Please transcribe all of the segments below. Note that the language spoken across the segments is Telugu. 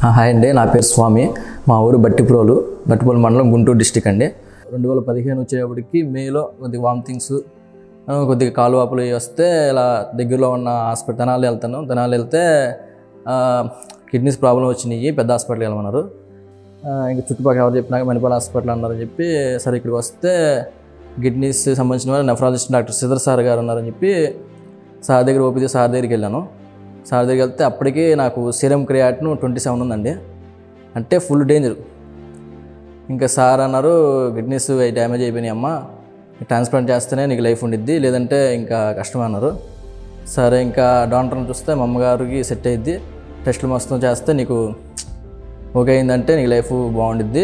ఆ, హాయ్ అండి నా పేరు స్వామి మా ఊరు బట్టిప్రోలు బట్టిప్రోలు మండలం గుంటూరు డిస్టిక్ అండి రెండు వేల పదిహేను వచ్చేటప్పటికి మేలో కొద్దిగా వామిటింగ్స్ కొద్దిగా కాలు వాపులు అవి వస్తే ఇలా దగ్గరలో ఉన్న హాస్పిటల్ తెనాలి వెళ్తాను తెనాలి వెళ్తే కిడ్నీస్ ప్రాబ్లం వచ్చినాయి పెద్ద హాస్పిటల్కి వెళ్ళమన్నారు ఆ, ఇంక చుట్టుపక్కల ఎవరు చెప్పినాక మణిపాల్ హాస్పిటల్ అన్నారని చెప్పి సరే ఇక్కడికి వస్తే కిడ్నీస్ సంబంధించిన వారు నెఫ్రాలజిస్ట్ డాక్టర్ శ్రీధర్ సార్ గారు ఉన్నారని చెప్పి సార్ దగ్గర ఓపితే సార్ దగ్గరికి వెళ్ళాను సార్ దగ్గరికి వెళ్తే అప్పటికి నాకు సీరం క్రియాట్ను ట్వంటీ సెవెన్ ఉందండి అంటే ఫుల్ డేంజర్ ఇంకా సార్ అన్నారు కిడ్నీస్ అవి డ్యామేజ్ అయిపోయినాయి అమ్మా ట్రాన్స్ప్లాంట్ చేస్తేనే నీకు లైఫ్ ఉండిద్ది లేదంటే ఇంకా కష్టం అన్నారు సరే ఇంకా డాక్టర్ని చూస్తే మా అమ్మగారికి సెట్ అయ్యిద్ది టెస్టులు మొత్తం చేస్తే నీకు ఓకే అయిందంటే నీకు లైఫ్ బాగుండిద్ది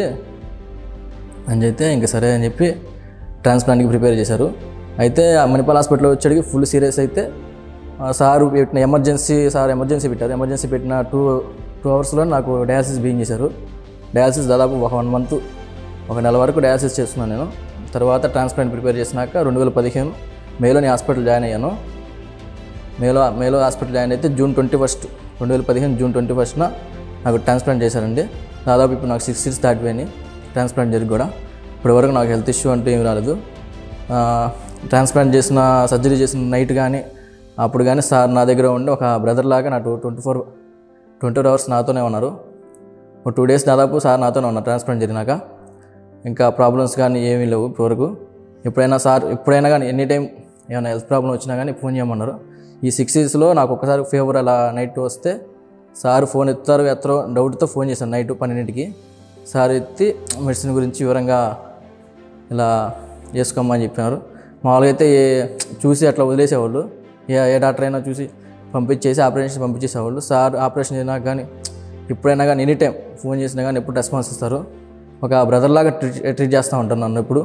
అని చెప్తే ఇంకా సరే అని చెప్పి ట్రాన్స్ప్లాంట్కి ప్రిపేర్ చేశారు అయితే ఆ మణిపాల్ హాస్పిటల్లో వచ్చేటికి ఫుల్ సీరియస్ అయితే ఆ సారు పెట్టిన ఎమర్జెన్సీ సార్ ఎమర్జెన్సీ పెట్టారు ఎమర్జెన్సీ పెట్టిన టూ టూ అవర్స్లో నాకు డయాలసిస్ బిగిన్ చేశారు డయాలసిస్ దాదాపు ఒక వన్ మంత్ ఒక నెల వరకు డయాలసిస్ చేస్తున్నాను నేను తర్వాత ట్రాన్స్ప్లాంట్ ప్రిపేర్ చేసినాక రెండు వేల పదిహేను మేలోని హాస్పిటల్ జాయిన్ అయ్యాను మేలో మేలో హాస్పిటల్ జాయిన్ అయితే జూన్ ట్వంటీ ఫస్ట్ రెండు వేల పదిహేను జూన్ ట్వంటీ ఫస్ట్న నాకు ట్రాన్స్ప్లాంట్ చేశారండి దాదాపు ఇప్పుడు నాకు సిక్స్ ఇయర్స్ దాటిపోయినాయి ట్రాన్స్ప్లాంట్ జరిగి కూడా ఇప్పటివరకు నాకు హెల్త్ ఇష్యూ అంటూ ఏమి రాలేదు ఆ, ట్రాన్స్ప్లాంట్ చేసిన సర్జరీ చేసిన నైట్ కానీ అప్పుడు కానీ సార్ నా దగ్గర ఉండి ఒక బ్రదర్ లాగా నా twenty four twenty four hours నాతోనే ఉన్నారు ఒక టూ డేస్ దాదాపు సార్ నాతోనే ఉన్నారు ట్రాన్స్ప్లాంట్ జరిగినాక ఇంకా ప్రాబ్లమ్స్ కానీ ఏమీ లేవు ఇప్పటివరకు ఎప్పుడైనా సార్ ఎప్పుడైనా కానీ ఎనీ టైం ఏమైనా హెల్త్ ప్రాబ్లం వచ్చినా కానీ ఫోన్ చేయమన్నారు ఈ సిక్స్ ఇయర్స్లో నాకు ఒక్కసారి ఫీవర్ అలా నైట్ వస్తే సార్ ఫోన్ ఎత్తుతారు ఎత్తరో డౌట్తో ఫోన్ చేశాను నైట్ పన్నెండింటికి సార్ ఎత్తి మెడిసిన్ గురించి వివరంగా ఇలా చేసుకోమని చెప్పినారు మామూలుగా అయితే ఏ- చూసి అట్లా వదిలేసేవాళ్ళు ఏ ఏ డాక్టర్ అయినా చూసి పంపించేసి ఆపరేషన్ పంపించేసేవాళ్ళు సార్ ఆపరేషన్ చేసినా కానీ ఎప్పుడైనా కానీ ఎనీ టైం ఫోన్ చేసినా కానీ ఎప్పుడు రెస్పాన్స్ ఇస్తారు ఒక బ్రదర్ లాగా ట్రీట్ ట్రీట్ చేస్తూ ఉంటాను నన్ను ఇప్పుడు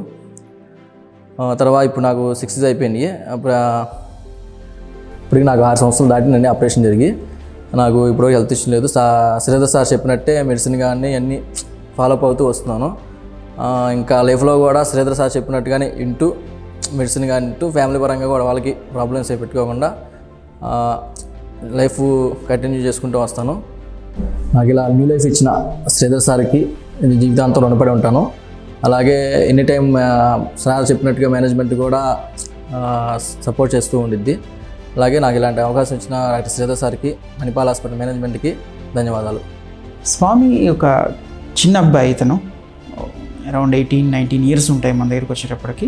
ఆ, తర్వాత ఇప్పుడు నాకు సిక్స్ అయిపోయినాయి అప్పుడు ఆ, ఇప్పటికి నాకు ఆరు సంవత్సరాలు దాటినండి ఆపరేషన్ జరిగి నాకు ఇప్పుడు హెల్త్ ఇష్యూ లేదు సా శ్రీధర్ సార్ చెప్పినట్టే మెడిసిన్ కానీ అన్నీ ఫాలో అప్ అవుతూ వస్తున్నాను ఆ, ఇంకా లైఫ్లో కూడా శ్రీధర్ సార్ చెప్పినట్టుగానే ఇంటూ మెడిసిన్ కానీ ఇంటూ ఫ్యామిలీ పరంగా కూడా వాళ్ళకి ప్రాబ్లమ్స్ ఏ పెట్టుకోకుండా ఆ, లైఫ్ కంటిన్యూ చేసుకుంటూ వస్తాను నాకు ఇలా న్యూ లైఫ్ ఇచ్చిన శ్రీధర్ సార్కి నేను జీవితాంతం రుణపడి ఉంటాను అలాగే ఎనీ టైం సార్ చెప్పినట్టుగా మేనేజ్మెంట్ కూడా సపోర్ట్ చేస్తూ ఉండిద్ది అలాగే నాకు ఇలాంటి అవకాశం ఇచ్చిన డాక్టర్ శ్రీధర్ సార్కి మణిపాల్ హాస్పిటల్ మేనేజ్మెంట్కి ధన్యవాదాలు స్వామి ఒక చిన్న అబ్బాయి ఇతను అరౌండ్ ఎయిటీన్ నైన్టీన్ ఇయర్స్ ఉంటాయి మన దగ్గరికి వచ్చేటప్పటికి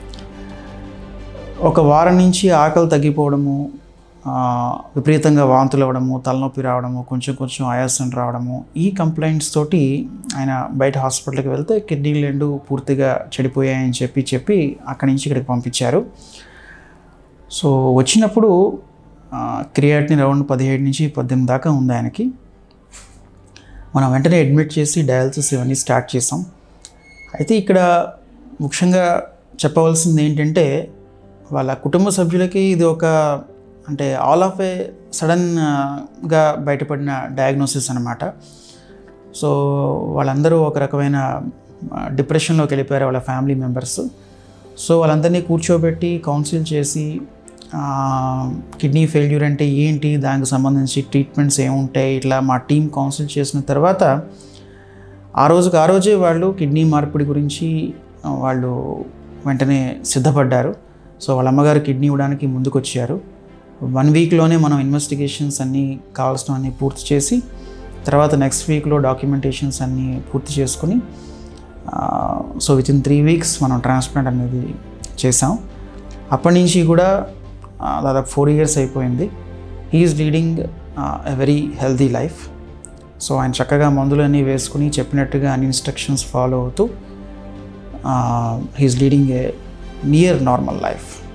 ఒక వారం నుంచి ఆకలి తగ్గిపోవడము ఆ, విపరీతంగా వాంతులు అవ్వడము తలనొప్పి రావడము కొంచెం కొంచెం ఆయాసం రావడము ఈ కంప్లైంట్స్ తోటి ఆయన బయట హాస్పిటల్కి వెళ్తే కిడ్నీలు రెండు పూర్తిగా చెడిపోయాయని చెప్పి చెప్పి అక్కడి నుంచి ఇక్కడికి పంపించారు సో వచ్చినప్పుడు క్రియాటిని రౌండ్ పదిహేడు నుంచి పద్దెనిమిది దాకా ఉంది ఆయనకి మనం వెంటనే అడ్మిట్ చేసి డయాలసిస్ ఇవన్నీ స్టార్ట్ చేసాం అయితే ఇక్కడ ముఖ్యంగా చెప్పవలసింది ఏంటంటే వాళ్ళ కుటుంబ సభ్యులకి ఇది ఒక అంటే ఆల్ ఆఫ్ ఏ సడన్గా బయటపడిన డయాగ్నోసిస్ అనమాట సో వాళ్ళందరూ ఒక రకమైన డిప్రెషన్లోకి వెళ్ళిపోయారు వాళ్ళ ఫ్యామిలీ మెంబర్స్ సో వాళ్ళందరినీ కూర్చోబెట్టి కౌన్సిల్ చేసి కిడ్నీ ఫెయిల్యూర్ అంటే ఏంటి దానికి సంబంధించి ట్రీట్మెంట్స్ ఏముంటాయి ఇట్లా మా టీం కౌన్సిల్ చేసిన తర్వాత ఆ రోజుకి ఆ రోజే వాళ్ళు కిడ్నీ మార్పిడి గురించి ఆ, వాళ్ళు వెంటనే సిద్ధపడ్డారు సో వాళ్ళ అమ్మగారు కిడ్నీ ఇవ్వడానికి ముందుకొచ్చారు వన్ వీక్లోనే మనం ఇన్వెస్టిగేషన్స్ అన్నీ కావాల్సినవన్నీ పూర్తి చేసి తర్వాత నెక్స్ట్ వీక్లో డాక్యుమెంటేషన్స్ అన్నీ పూర్తి చేసుకుని so within three weeks మనం ట్రాన్స్ప్లాంట్ అనేది చేసాం అప్పటి నుంచి కూడా ఆ, దాదాపు ఫోర్ ఇయర్స్ అయిపోయింది he's leading a very healthy life so ఆయన చక్కగా మందులన్నీ వేసుకుని చెప్పినట్టుగా అన్ని ఇన్స్ట్రక్షన్స్ ఫాలో అవుతూ he's leading a near normal life